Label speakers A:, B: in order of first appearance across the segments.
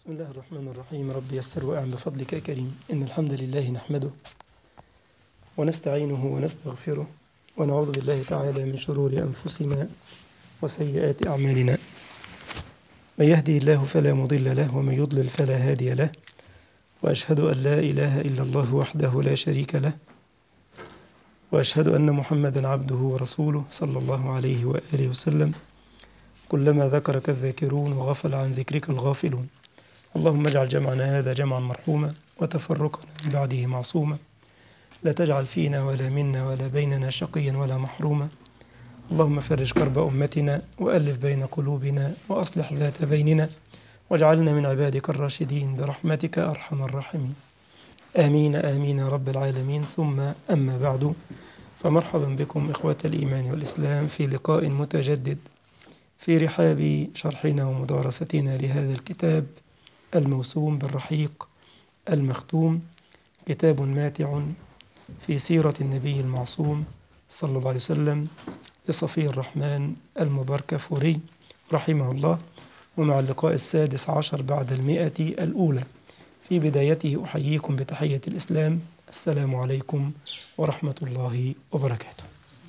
A: بسم الله الرحمن الرحيم رب يسر وأعن بفضلك يا كريم إن الحمد لله نحمده ونستعينه ونستغفره ونعوذ بالله تعالى من شرور أنفسنا وسيئات أعمالنا من يهدي الله فلا مضل له ومن يضلل فلا هادي له وأشهد أن لا إله إلا الله وحده لا شريك له وأشهد أن محمدا عبده ورسوله صلى الله عليه وآله وسلم كلما ذكرك الذاكرون وغفل عن ذكرك الغافلون اللهم اجعل جمعنا هذا جمعا مرحوما وتفرقنا من بعده معصوما لا تجعل فينا ولا منا ولا بيننا شقيا ولا محروما اللهم فرج كرب أمتنا وألف بين قلوبنا وأصلح ذات بيننا واجعلنا من عبادك الراشدين برحمتك أرحم الراحمين آمين آمين يا رب العالمين ثم أما بعد فمرحبا بكم إخوة الإيمان والإسلام في لقاء متجدد في رحاب شرحنا ومدارستنا لهذا الكتاب الموسوم بالرحيق المختوم كتاب ماتع في سيرة النبي المعصوم صلى الله عليه وسلم لصفي الرحمن المباركفوري رحمه الله ومع اللقاء السادس عشر بعد المئة الأولى في بدايته أحييكم بتحية الإسلام السلام عليكم ورحمة الله وبركاته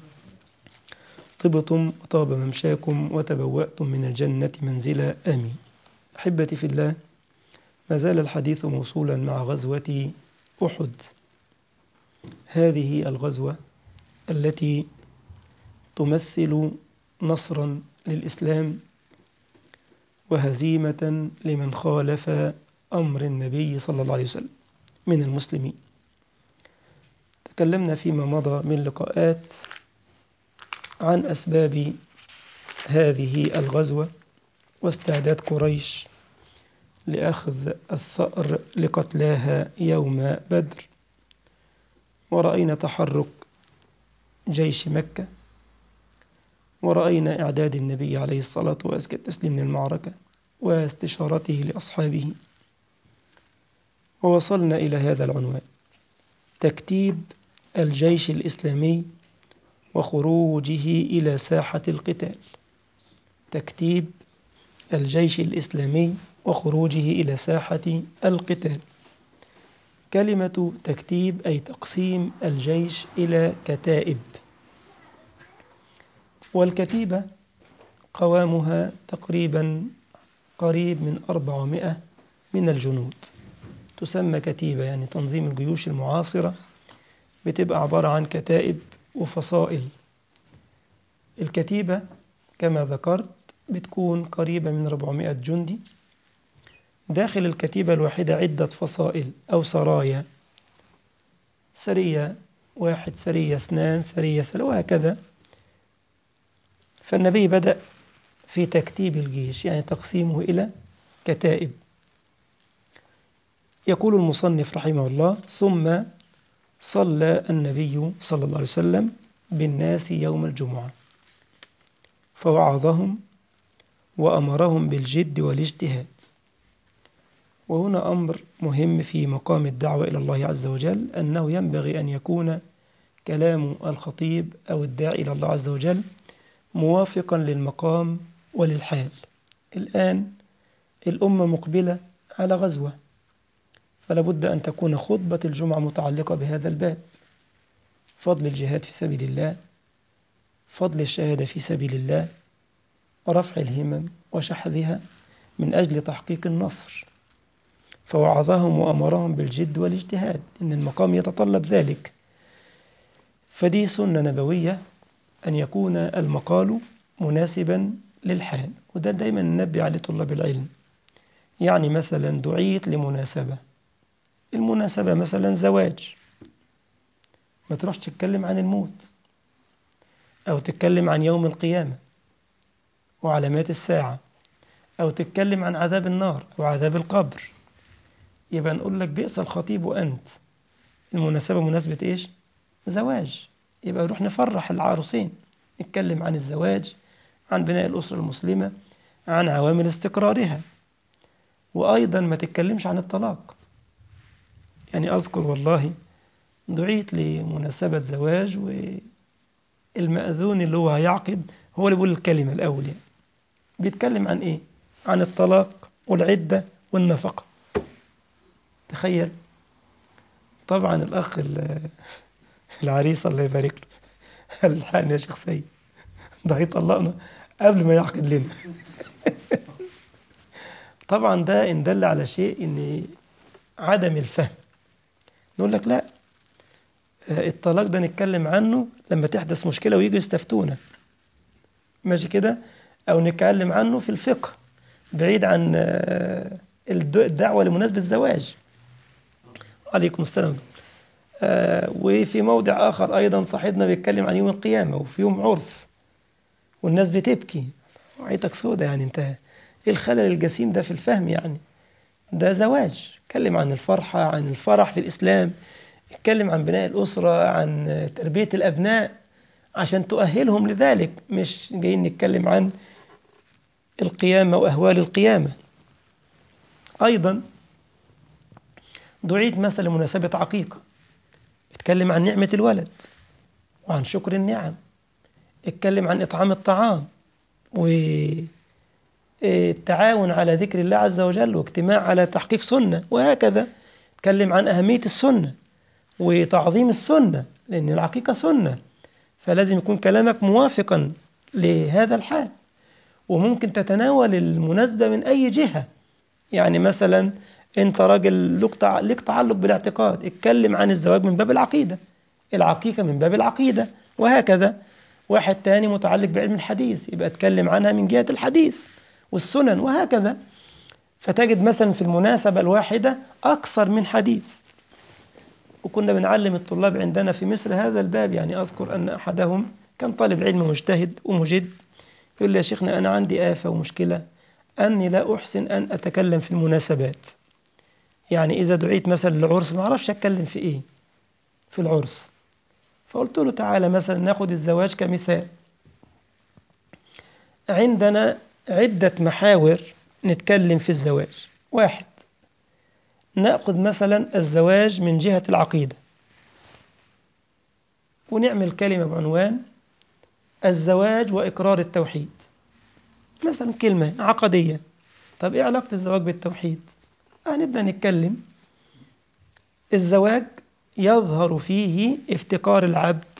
A: طبتم وطاب ممشاكم وتبوأتم من الجنة منزلا آمين أحبتي في الله ما زال الحديث موصولا مع غزوة أحد هذه الغزوة التي تمثل نصرا للإسلام وهزيمة لمن خالف أمر النبي صلى الله عليه وسلم من المسلمين تكلمنا فيما مضى من لقاءات عن أسباب هذه الغزوة واستعداد قريش لأخذ الثأر لقتلاها يوم بدر ورأينا تحرك جيش مكة ورأينا إعداد النبي عليه الصلاة وأزكى التسليم للمعركة واستشارته لأصحابه ووصلنا إلى هذا العنوان تكتيب الجيش الإسلامي وخروجه إلى ساحة القتال تكتيب الجيش الإسلامي وخروجه إلى ساحة القتال كلمة تكتيب أي تقسيم الجيش إلى كتائب والكتيبة قوامها تقريبا قريب من أربعمائة من الجنود تسمى كتيبة يعني تنظيم الجيوش المعاصرة بتبقى عبارة عن كتائب وفصائل الكتيبة كما ذكرت بتكون قريبة من 400 جندي داخل الكتيبة الواحدة عدة فصائل أو سرايا سرية واحد سرية اثنان سرية ثلاثة وهكذا فالنبي بدأ في تكتيب الجيش يعني تقسيمه إلى كتائب يقول المصنف رحمه الله ثم صلى النبي صلى الله عليه وسلم بالناس يوم الجمعة فوعظهم وأمرهم بالجد والاجتهاد وهنا أمر مهم في مقام الدعوة إلى الله عز وجل أنه ينبغي أن يكون كلام الخطيب أو الداعي إلى الله عز وجل موافقا للمقام وللحال الآن الأمة مقبلة على غزوة فلا بد أن تكون خطبة الجمعة متعلقة بهذا الباب فضل الجهاد في سبيل الله فضل الشهادة في سبيل الله ورفع الهمم وشحذها من أجل تحقيق النصر فوعظهم وأمرهم بالجد والاجتهاد إن المقام يتطلب ذلك فدي سنة نبوية أن يكون المقال مناسبا للحال وده دايما ننبي عليه طلاب العلم يعني مثلا دعيت لمناسبة المناسبة مثلا زواج ما تروحش تتكلم عن الموت أو تتكلم عن يوم القيامة وعلامات الساعة أو تتكلم عن عذاب النار أو عذاب القبر يبقى نقول لك بئس الخطيب أنت المناسبة مناسبة إيش؟ زواج يبقى نروح نفرح العروسين نتكلم عن الزواج عن بناء الأسرة المسلمة عن عوامل استقرارها وأيضا ما تتكلمش عن الطلاق يعني أذكر والله دعيت لمناسبة زواج والمأذون اللي هو هيعقد هو اللي بيقول الكلمة الأول يعني بيتكلم عن إيه؟ عن الطلاق والعدة والنفقة تخيل طبعا الأخ العريس الله يبارك له قال الحقني يا شيخ سيد ده هيطلقنا قبل ما يعقد لنا طبعا ده إن دل على شيء إن عدم الفهم نقول لك لا الطلاق ده نتكلم عنه لما تحدث مشكلة ويجوا يستفتونا ماشي كده أو نتكلم عنه في الفقه بعيد عن الدعوة لمناسبة الزواج عليكم السلام وفي موضع آخر أيضا صاحبنا بيتكلم عن يوم القيامة وفي يوم عرس والناس بتبكي عيتك سودة يعني انت ايه الخلل الجسيم ده في الفهم يعني ده زواج اتكلم عن الفرحة عن الفرح في الإسلام اتكلم عن بناء الأسرة عن تربية الأبناء عشان تؤهلهم لذلك مش جايين نتكلم عن القيامة وأهوال القيامة أيضا دعيت مثلا لمناسبة عقيقة اتكلم عن نعمة الولد وعن شكر النعم اتكلم عن إطعام الطعام والتعاون على ذكر الله عز وجل واجتماع على تحقيق سنة وهكذا اتكلم عن أهمية السنة وتعظيم السنة لأن العقيقة سنة فلازم يكون كلامك موافقا لهذا الحال وممكن تتناول المناسبة من أي جهة يعني مثلا أنت راجل لك تعلق بالاعتقاد اتكلم عن الزواج من باب العقيدة العقيقة من باب العقيدة وهكذا واحد تاني متعلق بعلم الحديث يبقى اتكلم عنها من جهة الحديث والسنن وهكذا فتجد مثلا في المناسبة الواحدة أكثر من حديث وكنا بنعلم الطلاب عندنا في مصر هذا الباب يعني أذكر أن أحدهم كان طالب علم مجتهد ومجد يقول لي يا شيخنا أنا عندي آفة ومشكلة أني لا أحسن أن أتكلم في المناسبات يعني إذا دعيت مثلا لعرس ما أعرفش أتكلم في إيه في العرس فقلت له تعالى مثلا ناخد الزواج كمثال عندنا عدة محاور نتكلم في الزواج واحد نأخذ مثلا الزواج من جهة العقيدة ونعمل كلمة بعنوان الزواج وإقرار التوحيد مثلا كلمة عقدية طب إيه علاقة الزواج بالتوحيد هنبدأ نتكلم الزواج يظهر فيه افتقار العبد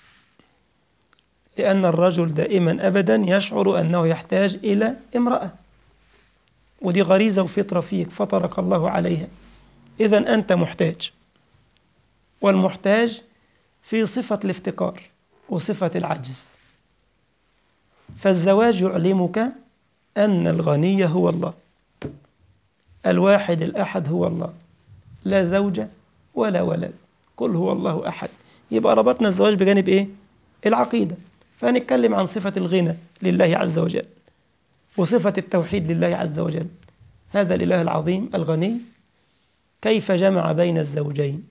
A: لأن الرجل دائما أبدا يشعر أنه يحتاج إلى امرأة ودي غريزة وفطرة فيك فطرك الله عليها إذا أنت محتاج والمحتاج في صفة الافتقار وصفة العجز فالزواج يعلمك أن الغني هو الله الواحد الأحد هو الله لا زوجة ولا ولد قل هو الله أحد يبقى ربطنا الزواج بجانب إيه؟ العقيدة فهنتكلم عن صفة الغنى لله عز وجل وصفة التوحيد لله عز وجل هذا الإله العظيم الغني كيف جمع بين الزوجين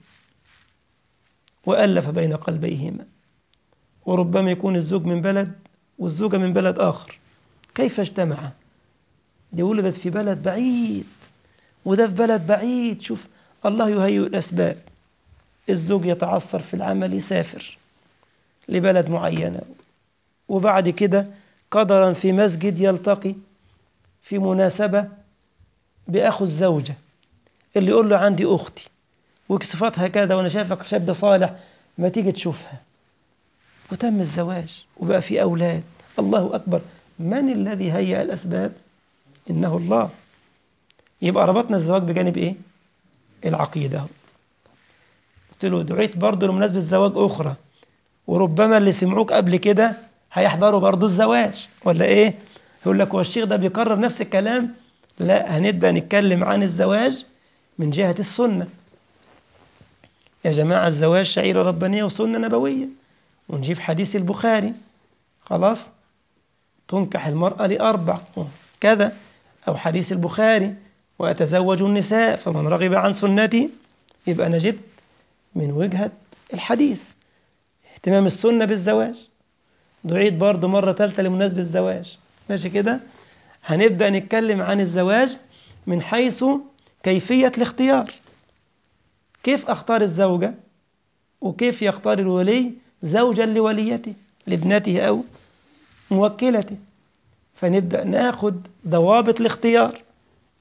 A: وألف بين قلبيهما وربما يكون الزوج من بلد والزوجة من بلد آخر كيف اجتمعا دي ولدت في بلد بعيد وده في بلد بعيد شوف الله يهيئ الأسباب الزوج يتعثر في العمل يسافر لبلد معينة وبعد كده قدرا في مسجد يلتقي في مناسبة بأخو الزوجة اللي يقول له عندي أختي وصفاتها كذا وأنا شايفك شاب صالح ما تيجي تشوفها وتم الزواج وبقى في أولاد الله أكبر من الذي هيأ الأسباب إنه الله يبقى ربطنا الزواج بجانب إيه العقيدة قلت له دعيت برضه لمناسبة الزواج أخرى وربما اللي سمعوك قبل كده هيحضروا برضه الزواج ولا إيه يقول لك هو الشيخ ده بيكرر نفس الكلام لا هنبدأ نتكلم عن الزواج من جهة السنة يا جماعة الزواج شعيرة ربانية وسنة نبوية ونجيب حديث البخاري خلاص تنكح المرأة لأربع كذا أو حديث البخاري وأتزوج النساء فمن رغب عن سنتي يبقى أنا جبت من وجهة الحديث اهتمام السنة بالزواج دعيت برضه مرة ثالثة لمناسبة الزواج ماشي كده هنبدأ نتكلم عن الزواج من حيث كيفية الاختيار كيف أختار الزوجة وكيف يختار الولي زوجا لوليته لابنته أو موكلته فنبدأ ناخد ضوابط الاختيار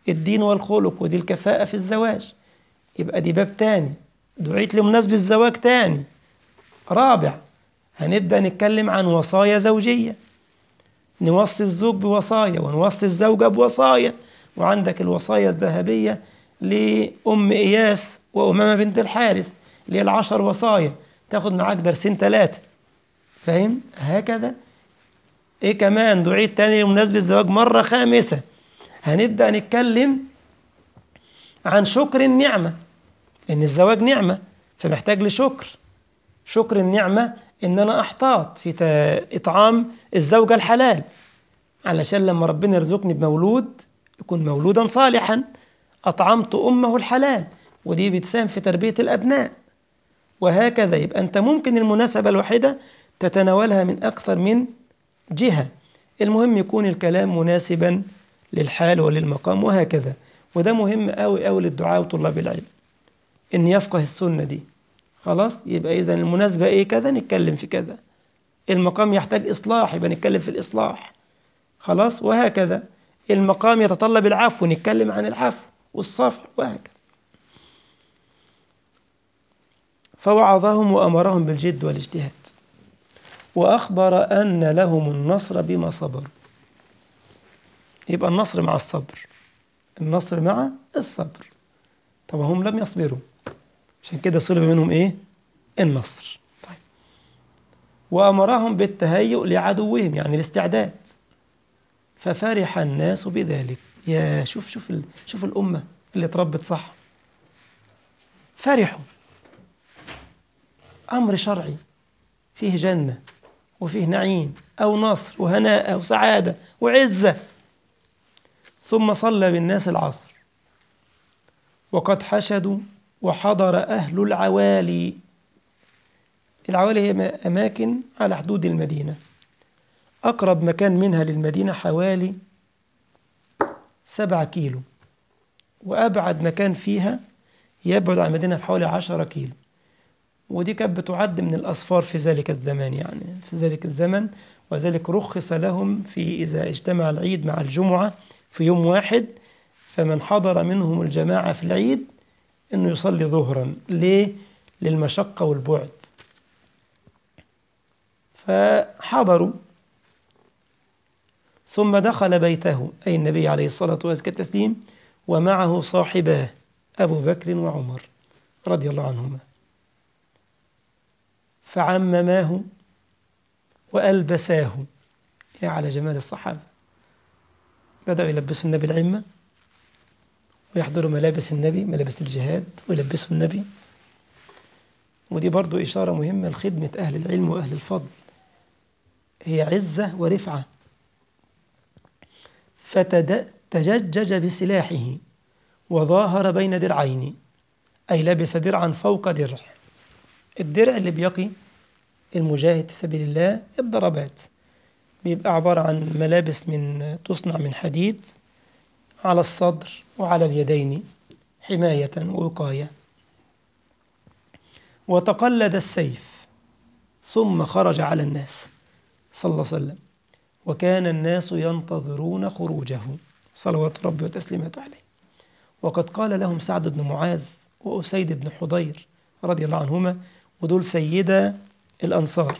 A: الدين والخلق ودي الكفاءة في الزواج يبقى دي باب تاني دعيت لمناسبة الزواج تاني رابع هنبدأ نتكلم عن وصايا زوجية نوصي الزوج بوصايا ونوصي الزوجة بوصايا وعندك الوصايا الذهبية لأم إياس وأمامة بنت الحارث اللي هي العشر وصايا تاخد معاك درسين ثلاثة فاهم هكذا ايه كمان دعيت تاني لمناسبة الزواج مرة خامسة هنبدأ نتكلم عن شكر النعمة إن الزواج نعمة فمحتاج لشكر شكر النعمة إن أنا أحتاط في إطعام الزوجة الحلال علشان لما ربنا يرزقني بمولود يكون مولودا صالحا أطعمت أمه الحلال ودي بتساهم في تربية الأبناء وهكذا يبقى أنت ممكن المناسبة الواحدة تتناولها من أكثر من جهة المهم يكون الكلام مناسبا للحال وللمقام وهكذا وده مهم قوي قوي للدعاء وطلاب العلم إن يفقه السنة دي خلاص يبقى إذا المناسبة إيه كذا نتكلم في كذا المقام يحتاج إصلاح يبقى نتكلم في الإصلاح خلاص وهكذا المقام يتطلب العفو نتكلم عن العفو والصفح وهكذا فوعظهم وأمرهم بالجد والاجتهاد وأخبر أن لهم النصر بما صبروا يبقى النصر مع الصبر النصر مع الصبر طب هم لم يصبروا عشان كده صلب منهم ايه النصر طيب. وأمرهم بالتهيؤ لعدوهم يعني الاستعداد ففرح الناس بذلك يا شوف شوف ال... شوف الأمة اللي اتربت صح فرحوا أمر شرعي فيه جنة وفيه نعيم أو نصر وهناء وسعادة وعزة ثم صلى بالناس العصر وقد حشدوا وحضر أهل العوالي العوالي هي أماكن على حدود المدينة أقرب مكان منها للمدينة حوالي سبعة كيلو وأبعد مكان فيها يبعد عن المدينة بحوالي عشرة كيلو ودي كانت بتعد من الأسفار في ذلك الزمان يعني في ذلك الزمن وذلك رخص لهم في إذا اجتمع العيد مع الجمعة في يوم واحد فمن حضر منهم الجماعة في العيد أنه يصلي ظهرا ليه؟ للمشقة والبعد فحضروا ثم دخل بيته أي النبي عليه الصلاة والتسليم ومعه صاحباه أبو بكر وعمر رضي الله عنهما فعمماه وألبساه يا على جمال الصحابة بدأوا يلبسوا النبي العمة ويحضروا ملابس النبي ملابس الجهاد ويلبسوا النبي ودي برضو إشارة مهمة لخدمة أهل العلم وأهل الفضل هي عزة ورفعة فتججج بسلاحه وظاهر بين درعين أي لبس درعا فوق درع الدرع اللي بيقي المجاهد في سبيل الله الضربات بيبقى عبارة عن ملابس من تصنع من حديد على الصدر وعلى اليدين حماية ووقاية وتقلد السيف ثم خرج على الناس صلى الله عليه وسلم وكان الناس ينتظرون خروجه صلوات ربي وتسليماته عليه وقد قال لهم سعد بن معاذ وأسيد بن حضير رضي الله عنهما ودول سيدا الأنصار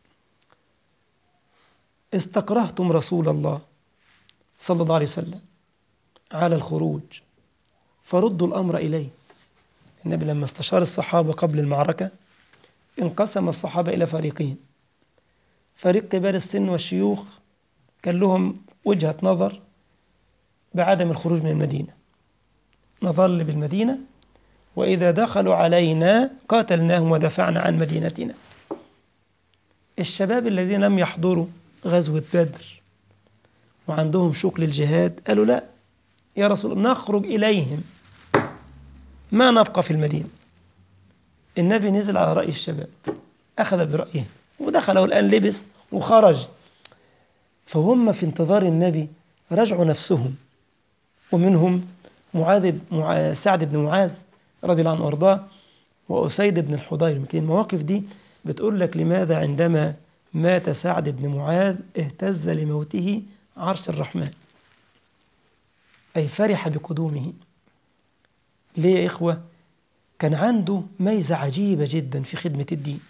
A: استكرهتم رسول الله صلى الله عليه وسلم على الخروج فردوا الأمر إليه النبي لما استشار الصحابة قبل المعركة انقسم الصحابة إلى فريقين فريق كبار السن والشيوخ كان لهم وجهة نظر بعدم الخروج من المدينة نظل بالمدينة وإذا دخلوا علينا قاتلناهم ودفعنا عن مدينتنا الشباب الذين لم يحضروا غزوة بدر وعندهم شوق للجهاد قالوا لا يا رسول الله نخرج إليهم ما نبقى في المدينة النبي نزل على رأي الشباب أخذ برأيهم ودخل والآن لبس وخرج فهم في انتظار النبي رجعوا نفسهم ومنهم معاذ مع... سعد بن معاذ رضي الله عنه وارضاه وأسيد بن الحضير يمكن المواقف دي بتقول لك لماذا عندما مات سعد بن معاذ اهتز لموته عرش الرحمن أي فرح بقدومه ليه يا إخوة كان عنده ميزة عجيبة جدا في خدمة الدين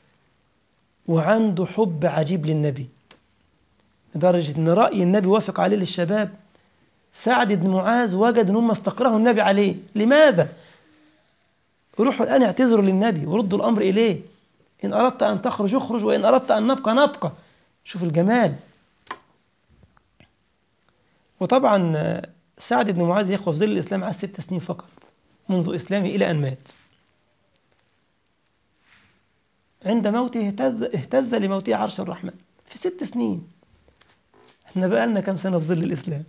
A: وعنده حب عجيب للنبي لدرجة أن رأي النبي وافق عليه للشباب سعد بن معاذ وجد أن هم استقرهوا النبي عليه لماذا؟ روحوا الآن اعتذروا للنبي وردوا الأمر إليه إن أردت أن تخرج اخرج وإن أردت أن نبقى نبقى شوف الجمال وطبعا سعد بن معاذ يا إخوة في ظل الإسلام عاش ست سنين فقط منذ إسلامه إلى أن مات عند موته اهتز, اهتز لموته عرش الرحمن في ست سنين احنا بقى لنا كم سنة في ظل الإسلام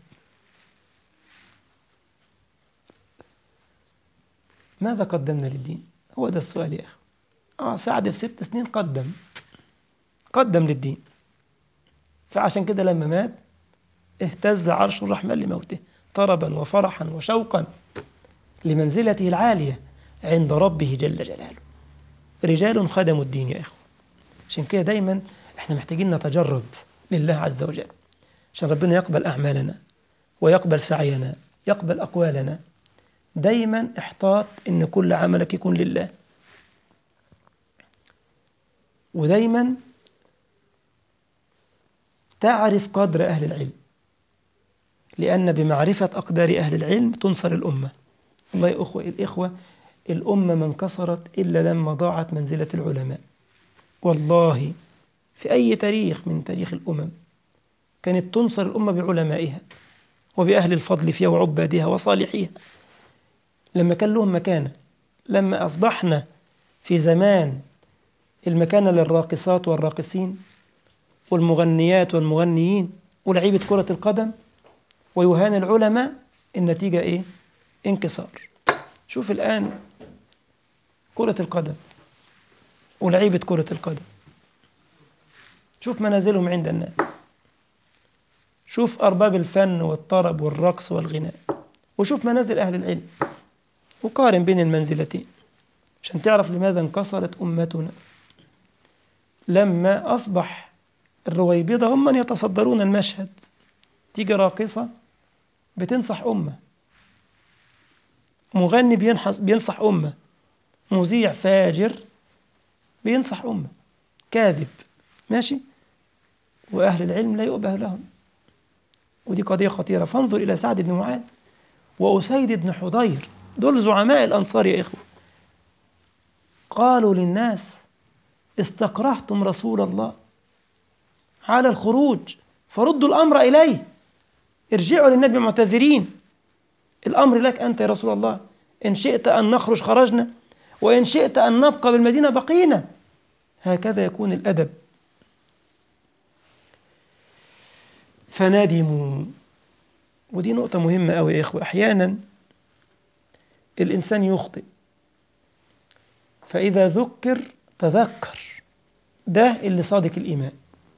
A: ماذا قدمنا للدين هو ده السؤال يا أخي آه سعد في ست سنين قدم قدم للدين فعشان كده لما مات اهتز عرش الرحمن لموته طربا وفرحا وشوقا لمنزلته العالية عند ربه جل جلاله رجال خدموا الدين يا إخوة عشان كده دايما احنا محتاجين نتجرد لله عز وجل عشان ربنا يقبل أعمالنا ويقبل سعينا يقبل أقوالنا دايما احتاط ان كل عملك يكون لله ودايما تعرف قدر أهل العلم لأن بمعرفة أقدار أهل العلم تنصر الأمة الله يا أخوة الإخوة الأمة ما انكسرت إلا لما ضاعت منزلة العلماء والله في أي تاريخ من تاريخ الأمم كانت تنصر الأمة بعلمائها وبأهل الفضل فيها وعبادها وصالحيها لما كان لهم مكانة لما أصبحنا في زمان المكانة للراقصات والراقصين والمغنيات والمغنيين ولعيبة كرة القدم ويهان العلماء النتيجة إيه؟ انكسار شوف الآن كرة القدم ولعيبة كرة القدم شوف منازلهم عند الناس شوف أرباب الفن والطرب والرقص والغناء وشوف منازل أهل العلم وقارن بين المنزلتين عشان تعرف لماذا انكسرت أمتنا لما أصبح الرويبضة هم من يتصدرون المشهد تيجي راقصة بتنصح أمة مغني بينحص بينصح أمة مذيع فاجر بينصح أمة كاذب ماشي وأهل العلم لا يؤبه لهم ودي قضية خطيرة فانظر إلى سعد بن معاذ وأسيد بن حضير دول زعماء الأنصار يا إخوة قالوا للناس استكرهتم رسول الله على الخروج فردوا الأمر إليه ارجعوا للنبي معتذرين الأمر لك أنت يا رسول الله إن شئت أن نخرج خرجنا وإن شئت أن نبقى بالمدينة بقينا هكذا يكون الأدب فندموا ودي نقطة مهمة أوي يا إخوة أحيانا الإنسان يخطئ فإذا ذكر تذكر ده اللي صادق الإيمان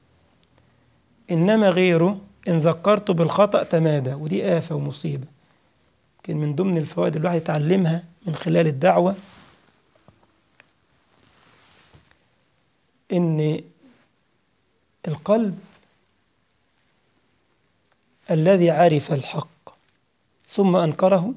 A: إنما غيره إن ذكرته بالخطأ تمادى ودي آفة ومصيبة كان من ضمن الفوائد اللي الواحد يتعلمها من خلال الدعوة إن القلب الذي عرف الحق ثم أنكره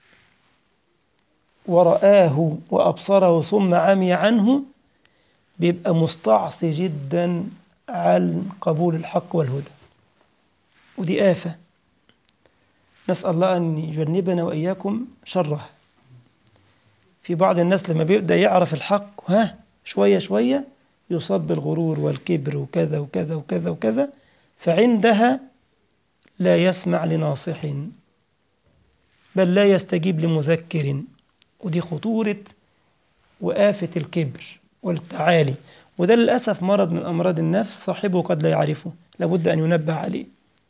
A: ورآه وأبصره ثم عمي عنه بيبقى مستعصي جدا عن قبول الحق والهدى ودي آفة نسأل الله أن يجنبنا وإياكم شرها في بعض الناس لما بيبدأ يعرف الحق ها شوية شوية يصاب بالغرور والكبر وكذا وكذا وكذا وكذا فعندها لا يسمع لناصح بل لا يستجيب لمذكر ودي خطورة وآفة الكبر والتعالي وده للأسف مرض من أمراض النفس صاحبه قد لا يعرفه لابد أن ينبه عليه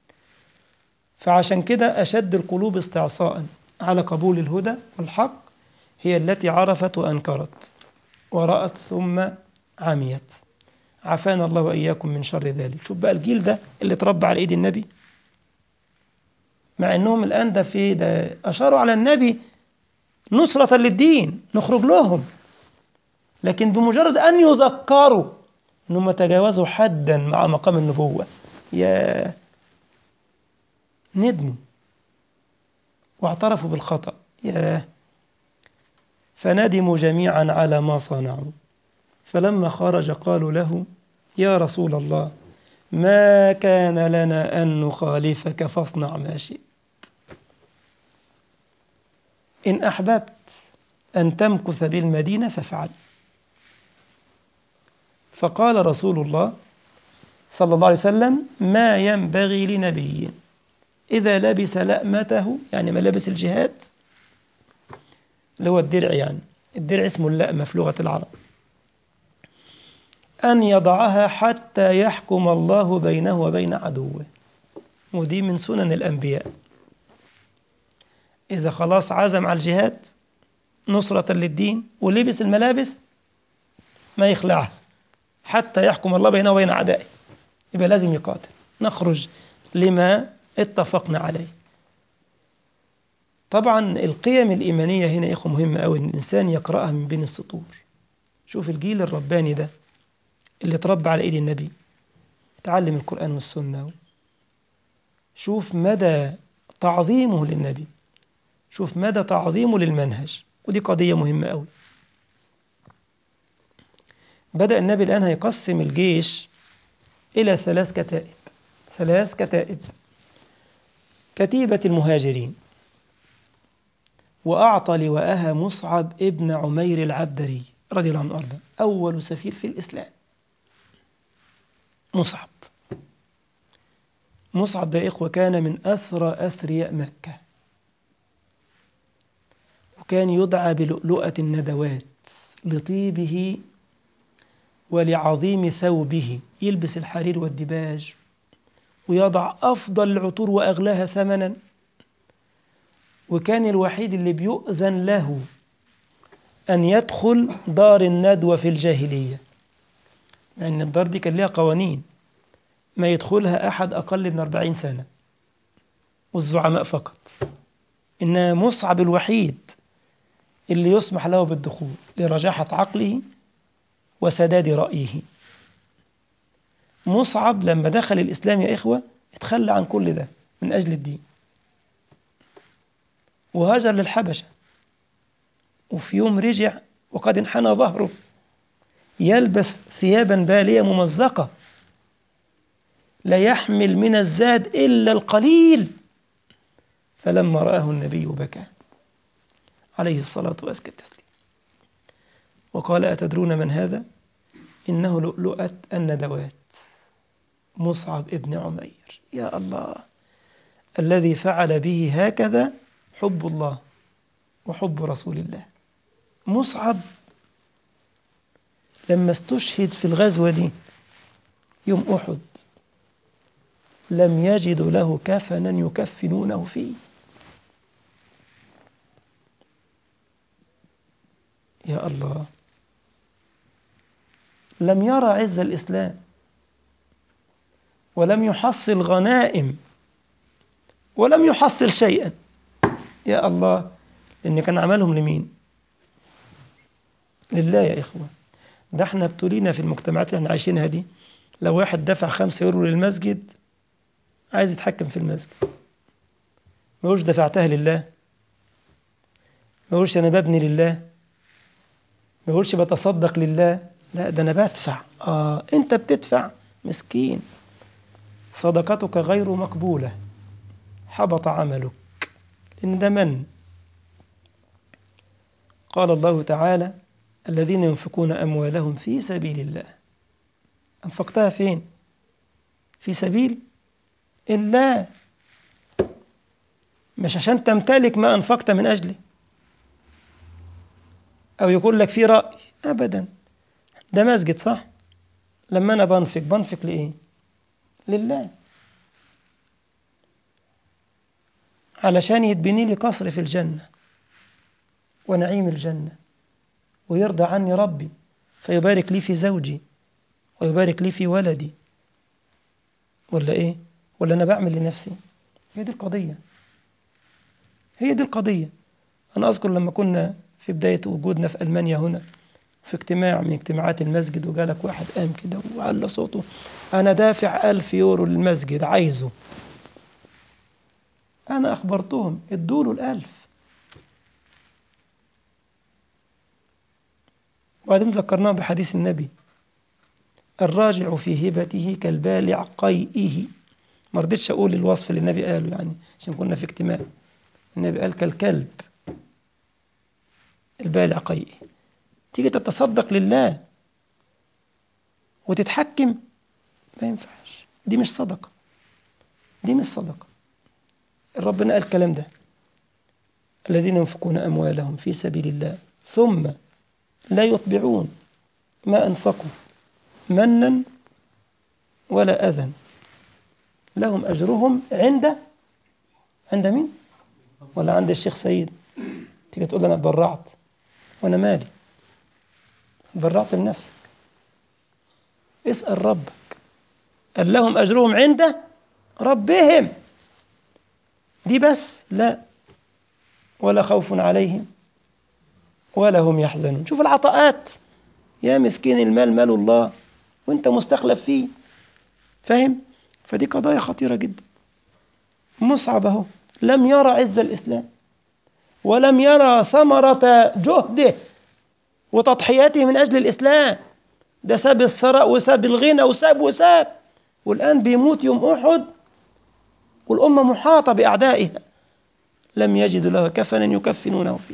A: فعشان كده أشد القلوب استعصاء على قبول الهدى والحق هي التي عرفت وأنكرت ورأت ثم عميت عافانا الله وإياكم من شر ذلك شوف بقى الجيل ده اللي اتربى على إيد النبي مع أنهم الآن ده في ده أشاروا على النبي نصرة للدين نخرج لهم لكن بمجرد أن يذكروا أنهم تجاوزوا حدا مع مقام النبوة يا ندموا واعترفوا بالخطأ ياه فندموا جميعا على ما صنعوا فلما خرج قالوا له يا رسول الله ما كان لنا أن نخالفك فاصنع ما شئت إن أحببت أن تمكث بالمدينة فافعل فقال رسول الله صلى الله عليه وسلم ما ينبغي لنبي إذا لبس لأمته يعني ملابس الجهاد اللي هو الدرع يعني الدرع اسمه اللأمة في لغة العرب أن يضعها حتى يحكم الله بينه وبين عدوه ودي من سنن الأنبياء إذا خلاص عزم على الجهاد نصرة للدين ولبس الملابس ما يخلعها حتى يحكم الله بينه وبين أعدائه يبقى لازم يقاتل نخرج لما اتفقنا عليه طبعا القيم الإيمانية هنا يا إخوة مهمة أوي إن الإنسان يقرأها من بين السطور شوف الجيل الرباني ده اللي اتربى على إيد النبي اتعلم القرآن والسنة شوف مدى تعظيمه للنبي شوف مدى تعظيمه للمنهج ودي قضية مهمة أوي بدأ النبي الآن هيقسم الجيش إلى ثلاث كتائب ثلاث كتائب كتيبة المهاجرين وأعطى لواءها مصعب ابن عمير العبدري رضي الله عنه وأرضاه أول سفير في الإسلام مصعب مصعب ده إخوة كان من أثرى أثرياء مكة وكان يدعى بلؤلؤة الندوات لطيبه ولعظيم ثوبه يلبس الحرير والدباج ويضع أفضل العطور وأغلاها ثمنا وكان الوحيد اللي بيؤذن له أن يدخل دار الندوة في الجاهلية يعني الدار دي كان لها قوانين ما يدخلها أحد أقل من أربعين سنة والزعماء فقط إن مصعب الوحيد اللي يسمح له بالدخول لرجاحة عقله وسداد رأيه مصعب لما دخل الإسلام يا إخوة اتخلى عن كل ده من أجل الدين وهاجر للحبشة وفي يوم رجع وقد انحنى ظهره يلبس ثيابا بالية ممزقة لا يحمل من الزاد إلا القليل فلما رآه النبي بكى عليه الصلاة وأزكى التسليم وقال أتدرون من هذا إنه لؤلؤة الندوات مصعب ابن عمير يا الله الذي فعل به هكذا حب الله وحب رسول الله مصعب لما استشهد في الغزوة دي يوم أحد لم يجدوا له كفنا يكفنونه فيه يا الله لم يرى عز الإسلام ولم يحصل غنائم ولم يحصل شيئا يا الله لأن كان عملهم لمين لله يا إخوة ده احنا ابتلينا في المجتمعات اللي احنا عايشينها دي لو واحد دفع خمسة يورو للمسجد عايز يتحكم في المسجد ما يقولش دفعتها لله ما يقولش أنا ببني لله ما يقولش بتصدق لله لا ده أنا بدفع آه أنت بتدفع مسكين صدقتك غير مقبولة حبط عملك إن ده من قال الله تعالى الذين ينفقون أموالهم في سبيل الله أنفقتها فين في سبيل الله مش عشان تمتلك ما أنفقت من أجله أو يقول لك في رأي أبدا ده مسجد صح لما أنا بنفق بنفق لإيه لله علشان يتبني لي قصر في الجنة ونعيم الجنة ويرضى عني ربي فيبارك لي في زوجي ويبارك لي في ولدي ولا إيه ولا أنا بعمل لنفسي هي دي القضية هي دي القضية أنا أذكر لما كنا في بداية وجودنا في ألمانيا هنا في اجتماع من اجتماعات المسجد وجالك واحد قام كده وعلى صوته أنا دافع ألف يورو للمسجد عايزه أنا أخبرتهم ادوا له الألف وبعدين ذكرناه بحديث النبي الراجع في هبته كالبالع قيئه ما رضيتش أقول الوصف اللي النبي قاله يعني عشان كنا في اجتماع النبي قال كالكلب البالع قيئه تيجي تتصدق لله وتتحكم ما ينفعش دي مش صدقة دي مش صدقة ربنا قال الكلام ده الذين ينفقون أموالهم في سبيل الله ثم لا يطبعون ما أنفقوا منا ولا أذى لهم أجرهم عند عند مين؟ ولا عند الشيخ سيد تيجي تقول أنا اتبرعت وأنا مالي اتبرعت لنفسك اسأل ربك قال لهم أجرهم عند ربهم دي بس لا ولا خوف عليهم ولا هم يحزنون شوف العطاءات يا مسكين المال مال الله وانت مستخلف فيه فاهم فدي قضايا خطيرة جدا مصعب اهو لم يرى عز الإسلام ولم يرى ثمرة جهده وتضحياته من أجل الإسلام ده ساب الثراء وساب الغنى وساب وساب والآن بيموت يوم أحد والأمة محاطة بأعدائها لم يجدوا له كفنا يكفنونه فيه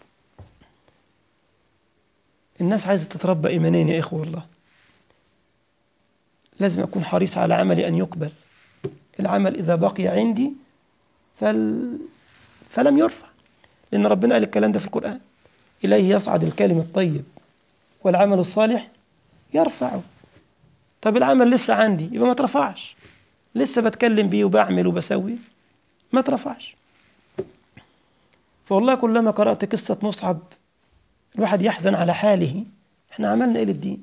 A: الناس عايزة تتربى إيمانين يا إخوة والله لازم أكون حريص على عملي أن يقبل العمل إذا بقي عندي فل... فلم يرفع لأن ربنا قال الكلام ده في القرآن إليه يصعد الكلم الطيب والعمل الصالح يرفعه طب العمل لسه عندي يبقى ما ترفعش لسه بتكلم بيه وبعمل وبسوي ما ترفعش فوالله كلما قرأت قصة مصعب الواحد يحزن على حاله احنا عملنا ايه للدين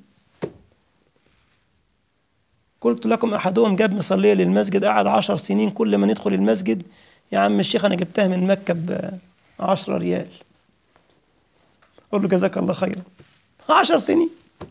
A: قلت لكم احدهم جاب مصليه للمسجد قعد عشر سنين كل ما ندخل المسجد يا عم الشيخ انا جبتها من مكه ب 10 ريال قول له جزاك الله خيرا عشر سنين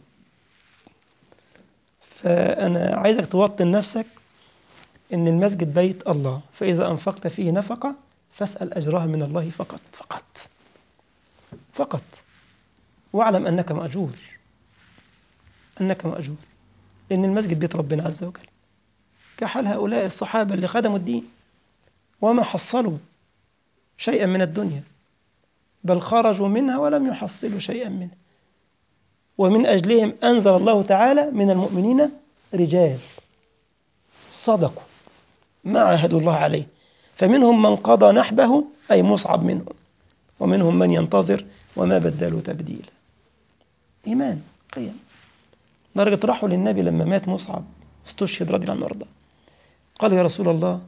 A: فأنا عايزك توطن نفسك إن المسجد بيت الله فإذا أنفقت فيه نفقة فاسأل أجرها من الله فقط فقط فقط واعلم أنك مأجور أنك مأجور لأن المسجد بيت ربنا عز وجل كحال هؤلاء الصحابة اللي خدموا الدين وما حصلوا شيئا من الدنيا بل خرجوا منها ولم يحصلوا شيئا منها ومن أجلهم أنزل الله تعالى من المؤمنين رجال صدقوا ما عاهدوا الله عليه فمنهم من قضى نحبه أي مصعب منهم ومنهم من ينتظر وما بدلوا تبديلا إيمان قيم درجة راحوا للنبي لما مات مصعب استشهد رضي الله عنه وارضاه قال يا رسول الله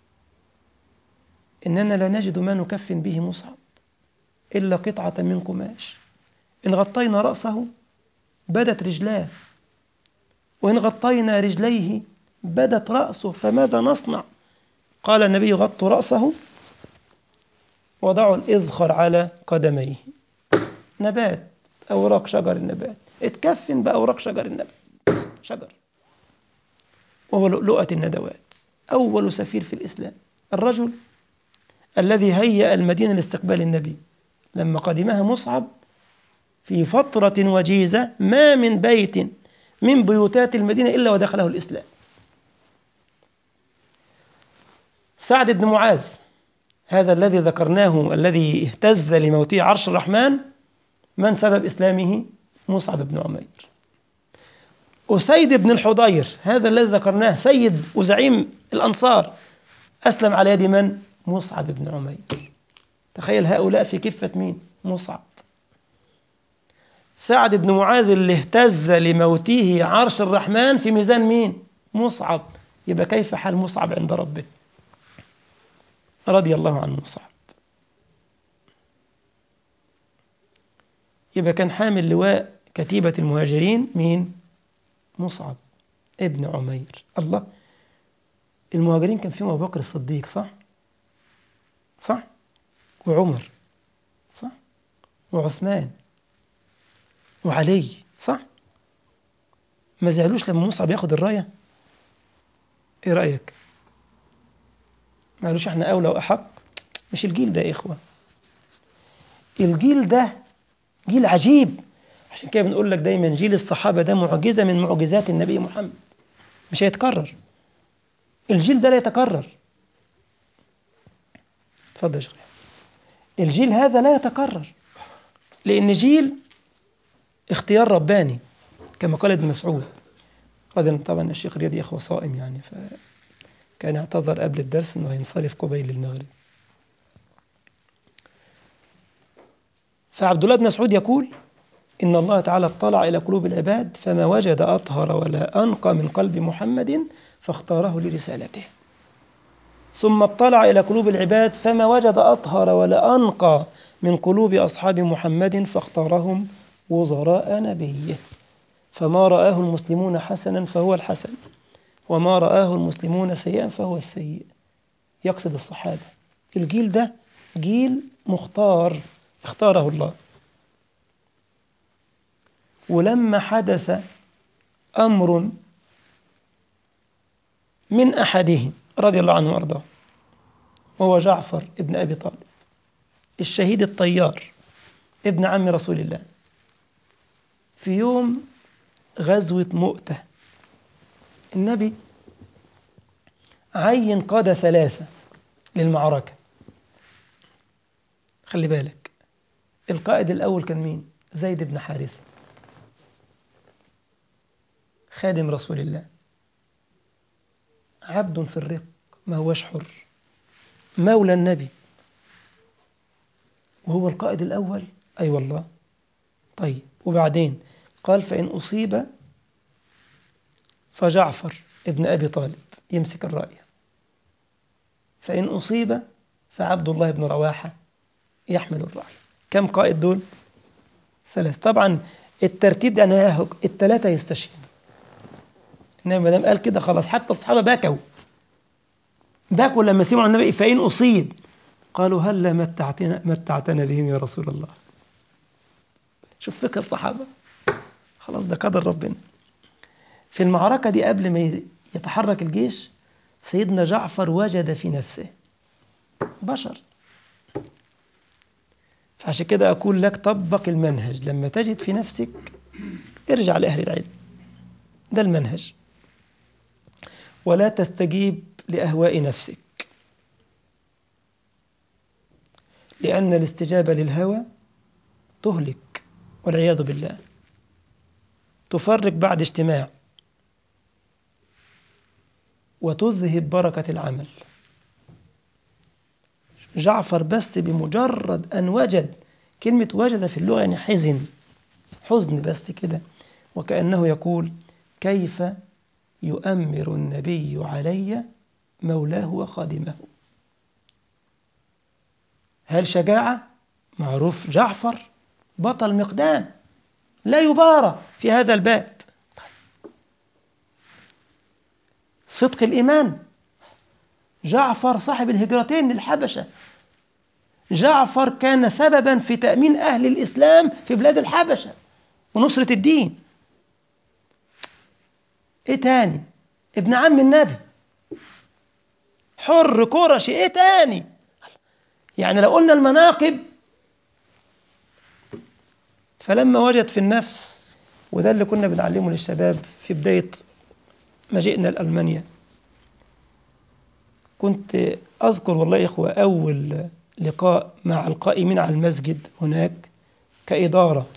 A: إننا لا نجد ما نكفن به مصعب إلا قطعة من قماش إن غطينا رأسه بدت رجلاه وإن غطينا رجليه بدت رأسه فماذا نصنع قال النبي غطوا رأسه وضعوا الإذخر على قدميه نبات أوراق شجر النبات اتكفن بأوراق شجر النبات شجر وهو لؤلؤة الندوات أول سفير في الإسلام الرجل الذي هيأ المدينة لاستقبال النبي لما قدمها مصعب في فترة وجيزة ما من بيت من بيوتات المدينة إلا ودخله الإسلام سعد بن معاذ هذا الذي ذكرناه الذي اهتز لموته عرش الرحمن من سبب إسلامه مصعب بن عمير أسيد بن الحضير هذا الذي ذكرناه سيد وزعيم الأنصار أسلم على يد من؟ مصعب بن عمير تخيل هؤلاء في كفة مين؟ مصعب سعد بن معاذ اللي اهتز لموته عرش الرحمن في ميزان مين؟ مصعب يبقى كيف حال مصعب عند ربه؟ رضي الله عن مصعب يبقى كان حامل لواء كتيبة المهاجرين مين؟ مصعب ابن عمير الله المهاجرين كان فيهم أبو بكر الصديق صح؟ صح؟ وعمر صح؟ وعثمان وعلي صح؟ ما زعلوش لما مصعب ياخد الراية؟ ايه رأيك؟ ما قالوش احنا أولى وأحق مش الجيل ده يا إخوة الجيل ده جيل عجيب عشان كده بنقول لك دايما جيل الصحابة ده معجزة من معجزات النبي محمد مش هيتكرر الجيل ده لا يتكرر اتفضل يا شيخ الجيل هذا لا يتكرر لأن جيل اختيار رباني كما قال ابن مسعود رضي طبعا الشيخ رياض أخوة صائم يعني فكان اعتذر قبل الدرس أنه ينصرف قبيل المغرب فعبد الله بن مسعود يقول إن الله تعالى اطلع إلى قلوب العباد فما وجد أطهر ولا أنقى من قلب محمد فاختاره لرسالته ثم اطلع إلى قلوب العباد فما وجد أطهر ولا أنقى من قلوب أصحاب محمد فاختارهم وزراء نبيه فما رآه المسلمون حسنا فهو الحسن وما رآه المسلمون سيئا فهو السيء يقصد الصحابة الجيل ده جيل مختار اختاره الله ولما حدث أمر من أحدهم رضي الله عنه وأرضاه وهو جعفر ابن أبي طالب الشهيد الطيار ابن عم رسول الله في يوم غزوة مؤتة النبي عين قادة ثلاثة للمعركة خلي بالك القائد الأول كان مين؟ زيد بن حارثة خادم رسول الله عبد في الرق ما هوش حر مولى النبي وهو القائد الأول أي أيوة والله طيب وبعدين قال فإن أصيب فجعفر ابن أبي طالب يمسك الراية فإن أصيب فعبد الله بن رواحة يحمل الراية كم قائد دول؟ ثلاث طبعا الترتيب ده أنا الثلاثة يستشهدوا إنما ما دام قال كده خلاص حتى الصحابة بكوا بكوا لما سمعوا النبي فإن أصيب قالوا هل متعتنا متعتنا بهم يا رسول الله شوف فكر الصحابة خلاص ده قدر ربنا في المعركة دي قبل ما يتحرك الجيش سيدنا جعفر وجد في نفسه بشر فعشان كده أقول لك طبق المنهج لما تجد في نفسك ارجع لأهل العلم ده المنهج ولا تستجيب لأهواء نفسك لأن الاستجابة للهوى تهلك والعياذ بالله تفرق بعد اجتماع وتذهب بركة العمل جعفر بس بمجرد أن وجد كلمة وجد في اللغة يعني حزن حزن بس كده وكأنه يقول كيف يؤمر النبي علي مولاه وخادمه هل شجاعة؟ معروف جعفر بطل مقدام لا يبارى في هذا الباب صدق الإيمان جعفر صاحب الهجرتين للحبشة جعفر كان سببا في تأمين أهل الإسلام في بلاد الحبشة ونصرة الدين إيه تاني ابن عم النبي حر قرشي إيه تاني يعني لو قلنا المناقب فلما وجد في النفس وده اللي كنا بنعلمه للشباب في بداية مجيئنا لألمانيا كنت أذكر والله يا إخوة أول لقاء مع القائمين على المسجد هناك كإدارة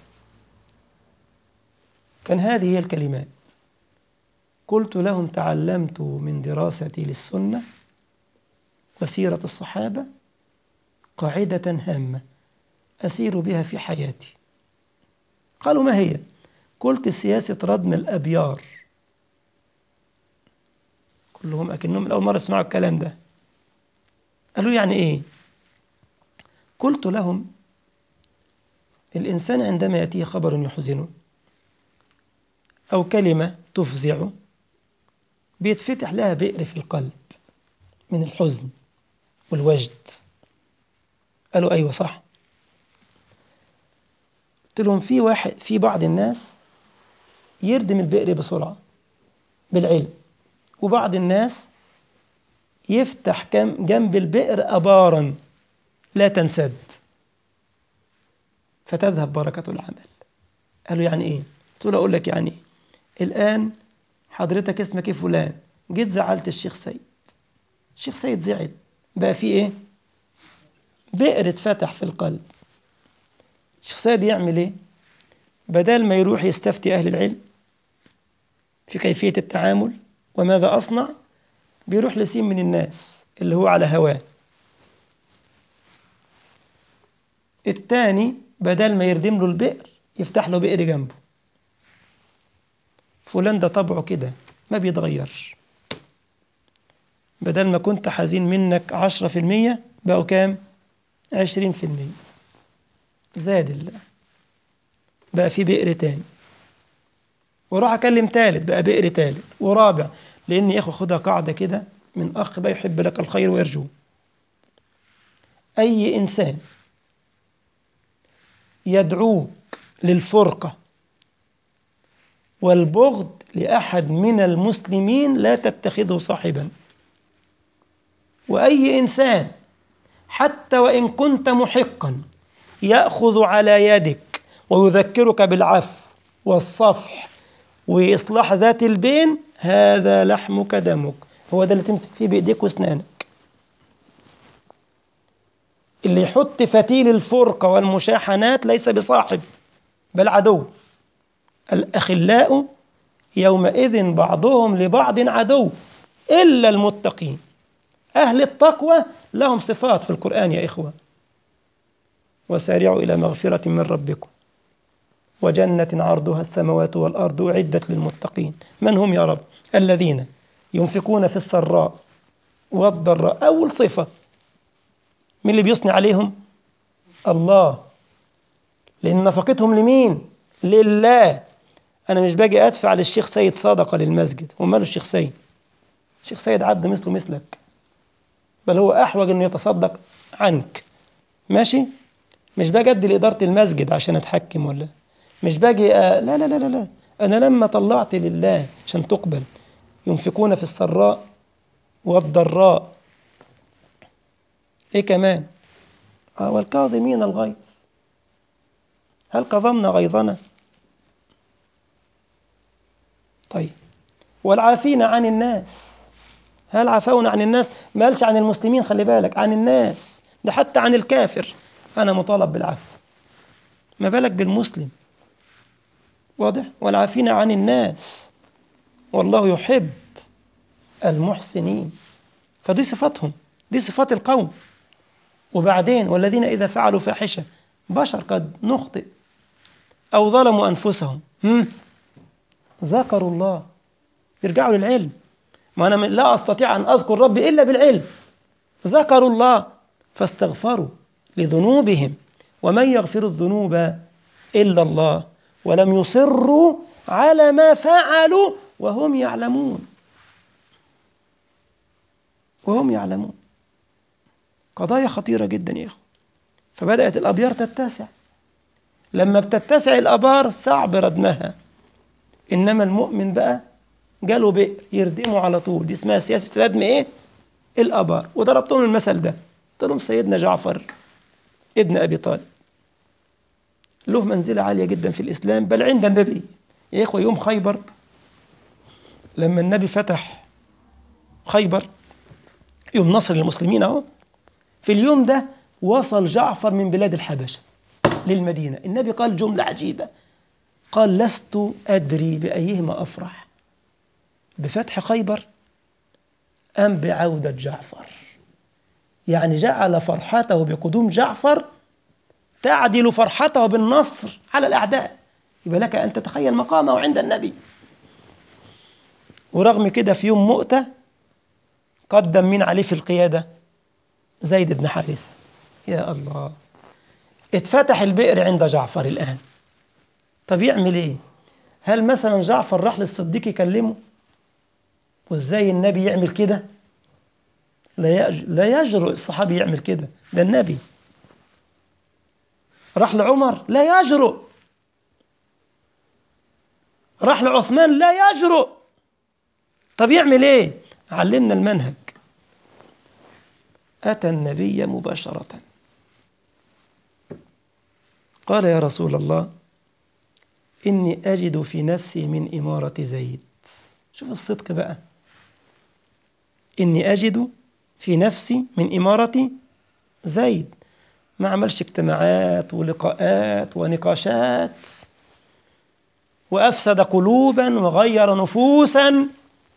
A: كان هذه هي الكلمات قلت لهم تعلمت من دراستي للسنة وسيرة الصحابة قاعدة هامة أسير بها في حياتي قالوا ما هي؟ قلت سياسة ردم الأبيار كلهم أكنهم من أول مرة يسمعوا الكلام ده قالوا يعني إيه؟ قلت لهم الإنسان عندما يأتيه خبر يحزنه أو كلمة تفزعه بيتفتح لها بئر في القلب من الحزن والوجد قالوا أيوة صح قلت لهم في واحد في بعض الناس يردم البئر بسرعة بالعلم وبعض الناس يفتح جنب البئر أبارا لا تنسد فتذهب بركة العمل قال له يعني إيه؟ قلت له أقول لك يعني إيه؟ الآن حضرتك اسمك إيه فلان جيت زعلت الشيخ سيد الشيخ سيد زعل بقى في إيه؟ بئر اتفتح في القلب الشيخ سيد يعمل إيه؟ بدل ما يروح يستفتي أهل العلم في كيفية التعامل وماذا أصنع بيروح لسين من الناس اللي هو على هواه التاني بدل ما يردم له البئر يفتح له بئر جنبه فلان ده طبعه كده ما بيتغيرش بدل ما كنت حزين منك عشرة في المية بقوا كام عشرين في المية زاد الله بقى في بئر تاني وراح أكلم تالت بقى بئر تالت ورابع لأن يا أخو خدها قاعدة كده من أخ بقى يحب لك الخير ويرجوه أي إنسان يدعوك للفرقة والبغض لأحد من المسلمين لا تتخذه صاحبا وأي إنسان حتى وإن كنت محقا يأخذ على يدك ويذكرك بالعفو والصفح وإصلاح ذات البين هذا لحمك دمك هو ده اللي تمسك فيه بإيديك وأسنانك اللي يحط فتيل الفرقة والمشاحنات ليس بصاحب بل عدو الأخلاء يومئذ بعضهم لبعض عدو إلا المتقين أهل التقوى لهم صفات في القرآن يا إخوة وسارعوا إلى مغفرة من ربكم وجنة عرضها السماوات والأرض أعدت للمتقين من هم يا رب الذين ينفقون في السراء والضراء أول صفة من اللي بيثني عليهم الله لأن نفقتهم لمين لله أنا مش باجي أدفع للشيخ سيد صدقة للمسجد وماله الشيخ سيد الشيخ سيد عبد مثله مثلك بل هو أحوج أنه يتصدق عنك ماشي مش باجي أدي لإدارة المسجد عشان أتحكم ولا مش باجي أ... لا لا لا لا لا أنا لما طلعت لله عشان تقبل ينفقون في السراء والضراء إيه كمان آه والكاظمين الغيظ هل كظمنا غيظنا طيب والعافين عن الناس هل عفونا عن الناس ما قالش عن المسلمين خلي بالك عن الناس ده حتى عن الكافر أنا مطالب بالعفو ما بالك بالمسلم واضح والعافين عن الناس والله يحب المحسنين فدي صفاتهم دي صفات القوم وبعدين والذين إذا فعلوا فاحشة بشر قد نخطئ أو ظلموا أنفسهم هم؟ ذكروا الله يرجعوا للعلم ما أنا لا أستطيع أن أذكر ربي إلا بالعلم ذكروا الله فاستغفروا لذنوبهم ومن يغفر الذنوب إلا الله ولم يصروا على ما فعلوا وهم يعلمون وهم يعلمون قضايا خطيرة جدا يا إخوة فبدأت الأبيار تتسع لما بتتسع الأبار صعب ردمها إنما المؤمن بقى جاله بئر يردمه على طول دي اسمها سياسة ردم إيه؟ الأبار وضربتهم المثل ده قلت لهم سيدنا جعفر ابن أبي طالب له منزلة عالية جدا في الإسلام بل عند النبي يا إخوة يوم خيبر لما النبي فتح خيبر يوم نصر للمسلمين أهو في اليوم ده وصل جعفر من بلاد الحبشة للمدينة النبي قال جملة عجيبة قال لست أدري بأيهما أفرح بفتح خيبر أم بعودة جعفر يعني جعل فرحته بقدوم جعفر تعدل فرحته بالنصر على الأعداء يبقى لك أن تتخيل مقامه عند النبي ورغم كده في يوم مؤتة قدم مين عليه في القيادة زيد بن حارثة يا الله اتفتح البئر عند جعفر الآن طب يعمل ايه هل مثلا جعفر راح للصديق يكلمه وازاي النبي يعمل كده لا يج... لا يجرؤ الصحابي يعمل كده ده النبي راح لعمر لا يجرؤ راح لعثمان لا يجرؤ طب يعمل ايه علمنا المنهج أتى النبي مباشرة قال يا رسول الله إني أجد في نفسي من إمارة زيد شوف الصدق بقى إني أجد في نفسي من إمارة زيد ما عملش اجتماعات ولقاءات ونقاشات وأفسد قلوبا وغير نفوسا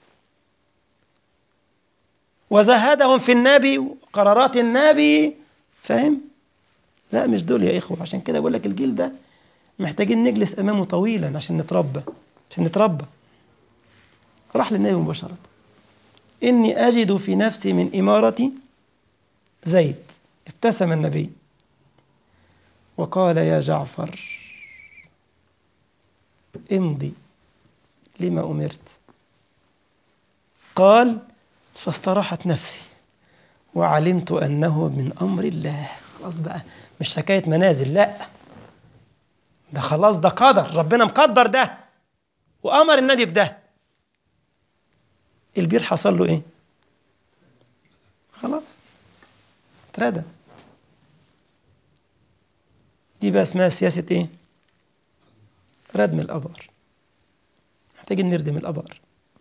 A: وزهدهم في النبي وقرارات النبي فاهم؟ لا مش دول يا إخوة عشان كده بقول لك الجيل ده محتاجين نجلس أمامه طويلا عشان نتربى عشان نتربى راح للنبي مباشرة إني أجد في نفسي من إمارة زيد ابتسم النبي وقال يا جعفر امضي لما أمرت قال فاستراحت نفسي وعلمت أنه من أمر الله خلاص بقى مش حكاية منازل لا ده خلاص ده قدر ربنا مقدر ده وأمر النبي بده البير حصل له إيه خلاص اتردى دي بقى اسمها سياسة إيه ردم الأبار محتاجين نردم الأبار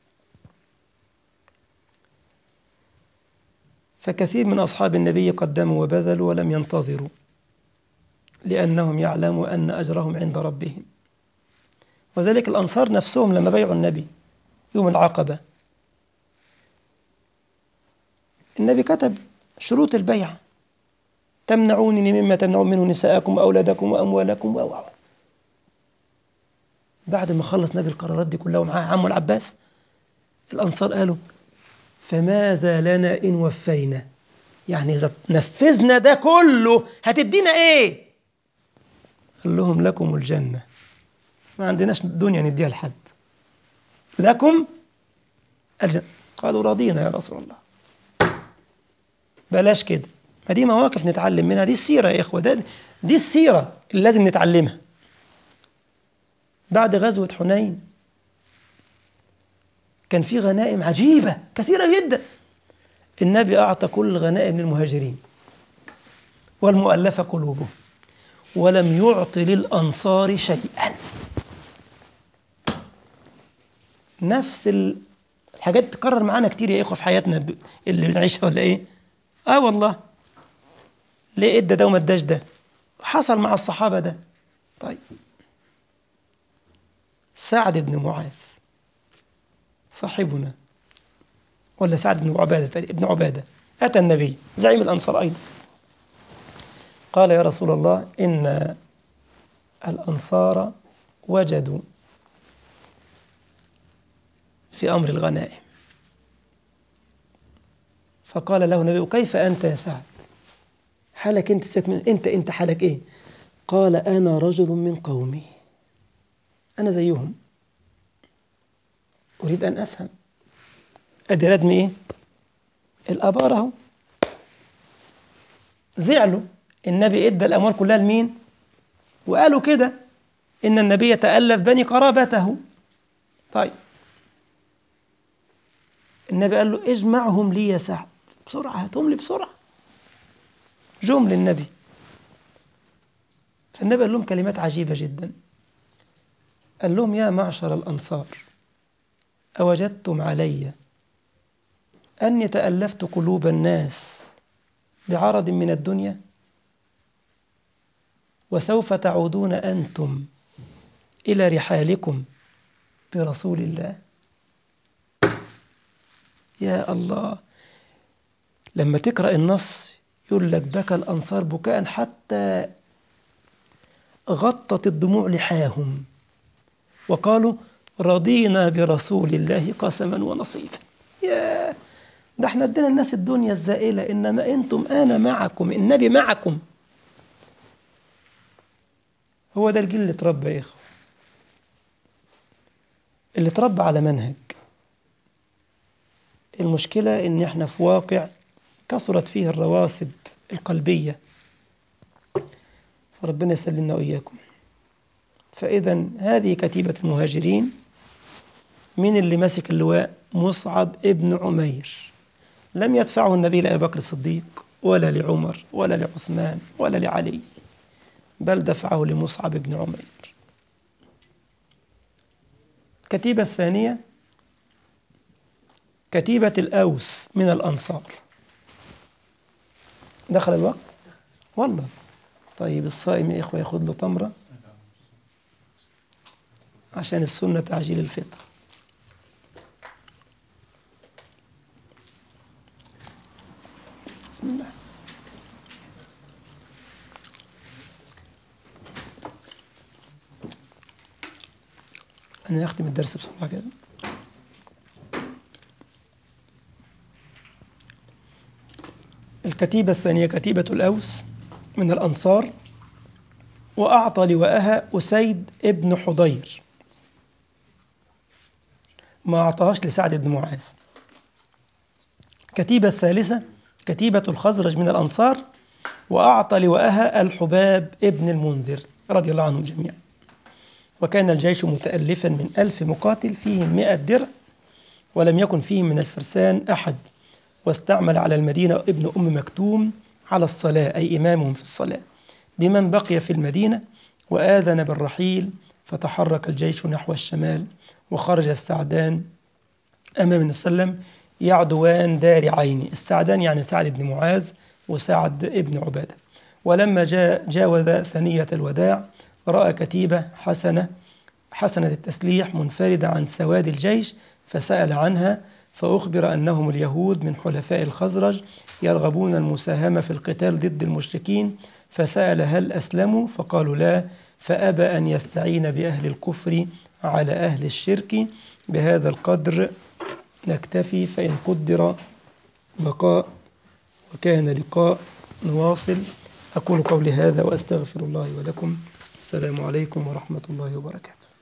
A: فكثير من أصحاب النبي قدموا وبذلوا ولم ينتظروا لأنهم يعلموا أن أجرهم عند ربهم وذلك الأنصار نفسهم لما بيعوا النبي يوم العقبة النبي كتب شروط البيع تمنعونني مما تمنعون منه نساءكم وأولادكم وأموالكم و بعد ما خلص نبي القرارات دي كلها ومعاه عمه العباس الأنصار قالوا فماذا لنا إن وفينا يعني إذا نفذنا ده كله هتدينا إيه قال لهم لكم الجنة ما عندناش دنيا نديها لحد لكم الجنة قالوا راضينا يا رسول الله بلاش كده ما دي مواقف نتعلم منها دي السيرة يا إخوة ده دي السيرة اللي لازم نتعلمها بعد غزوة حنين كان في غنائم عجيبة كثيرة جدا النبي أعطى كل الغنائم للمهاجرين والمؤلفة قلوبهم ولم يعط للأنصار شيئا نفس الحاجات تكرر معانا كتير يا إخوة في حياتنا اللي بنعيشها ولا إيه آه والله ليه إدى ده وما اداش ده حصل مع الصحابة ده طيب سعد بن معاذ صاحبنا ولا سعد بن عبادة ابن عبادة أتى النبي زعيم الأنصار أيضا قال يا رسول الله إن الأنصار وجدوا في أمر الغنائم فقال له النبي كيف أنت يا سعد حالك أنت أنت أنت حالك إيه قال أنا رجل من قومي أنا زيهم أريد أن أفهم أدي ردم إيه الأبار أهو زعلوا النبي إدى الأموال كلها لمين وقالوا كده إن النبي يتألف بني قرابته طيب النبي قال له اجمعهم لي يا سعد بسرعة هاتهم لي بسرعة جم للنبي فالنبي قال لهم كلمات عجيبة جدا قال لهم يا معشر الأنصار أوجدتم علي أني تألفت قلوب الناس بعرض من الدنيا وسوف تعودون أنتم إلى رحالكم برسول الله يا الله لما تقرأ النص يقول لك بكى الأنصار بكاء حتى غطت الدموع لحاهم وقالوا رضينا برسول الله قسما ونصيبا يا ده احنا ادينا الناس الدنيا الزائلة إنما أنتم أنا معكم النبي معكم هو ده الجيل اللي اتربى يا إخوة اللي اتربى على منهج المشكلة إن احنا في واقع كثرت فيه الرواسب القلبية فربنا يسلمنا وإياكم فإذا هذه كتيبة المهاجرين من اللي ماسك اللواء مصعب ابن عمير لم يدفعه النبي لأبي بكر الصديق ولا لعمر ولا لعثمان ولا لعلي بل دفعه لمصعب بن عمير الكتيبة الثانية كتيبة الأوس من الأنصار دخل الوقت والله طيب الصائم يا إخوة ياخد له تمرة عشان السنة تعجيل الفطر بسم الله أنا أختم الدرس بسرعة كده الكتيبة الثانية كتيبة الأوس من الأنصار وأعطى لواءها أسيد ابن حضير ما أعطاهاش لسعد بن معاذ الكتيبة الثالثة كتيبة الخزرج من الأنصار وأعطى لواءها الحباب ابن المنذر رضي الله عنهم جميعا وكان الجيش متألفا من ألف مقاتل فيهم مئة درع ولم يكن فيهم من الفرسان أحد واستعمل على المدينة ابن أم مكتوم على الصلاة أي إمامهم في الصلاة بمن بقي في المدينة وآذن بالرحيل فتحرك الجيش نحو الشمال وخرج السعدان أمام النبي صلى الله عليه وسلم يعدوان دار عيني السعدان يعني سعد بن معاذ وسعد بن عبادة ولما جاء جاوز ثنية الوداع رأى كتيبة حسنة حسنة التسليح منفردة عن سواد الجيش فسأل عنها فأخبر أنهم اليهود من حلفاء الخزرج يرغبون المساهمة في القتال ضد المشركين فسأل هل أسلموا فقالوا لا فأبى أن يستعين بأهل الكفر على أهل الشرك بهذا القدر نكتفي فإن قدر بقاء وكان لقاء نواصل أقول قولي هذا وأستغفر الله ولكم السلام عليكم ورحمة الله وبركاته